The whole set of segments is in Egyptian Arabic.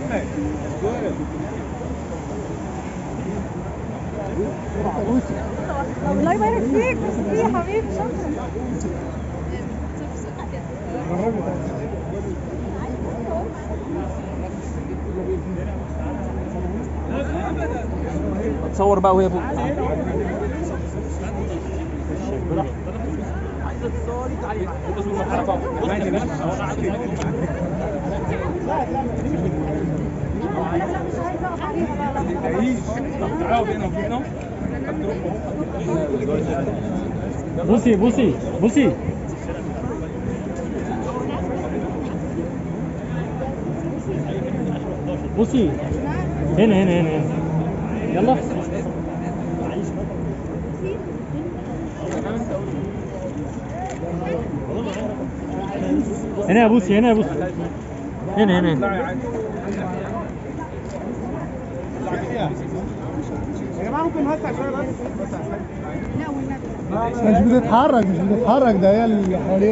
الله يبارك فيك ميرسي يا حبيبي شكرا تصور بقى وهي فوق لا لا مش عايزه اقف عليها لا لا بصي بصي بصي بصي هنا هنا هنا هنا يلا هنا يا بوسي هنا يا بوسي هنا هنا هنا يا جماعه ممكن نوسع شويه بس لا والنبي مش بتتحرك مش بتتحرك ده هي اللي حواليها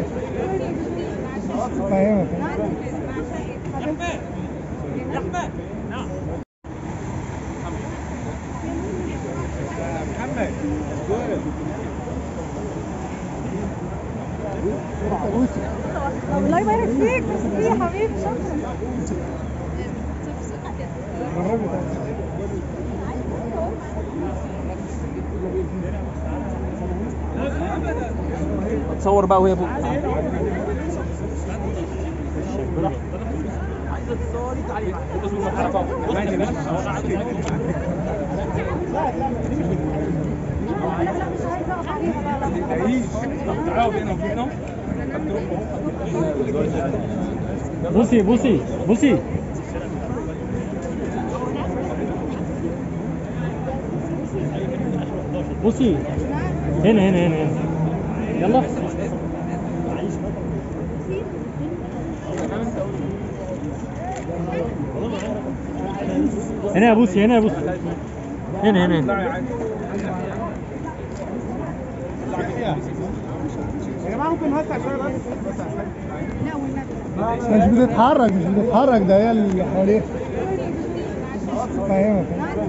فاهمك محمد الله يبارك فيك ميرسي يا حبيبي شكرا تصور بقى وهي فوق لا لا مش عايزه اقف عليها لا لا بصي بصي بصي بصي هنا هنا هنا هنا يلا هنا يا بوسي هنا يا بوسي هنا هنا هنا يا جماعه ممكن نوسع شويه بس لا والنبي مش بتتحرك مش بتتحرك ده هي اللي حواليها فاهمك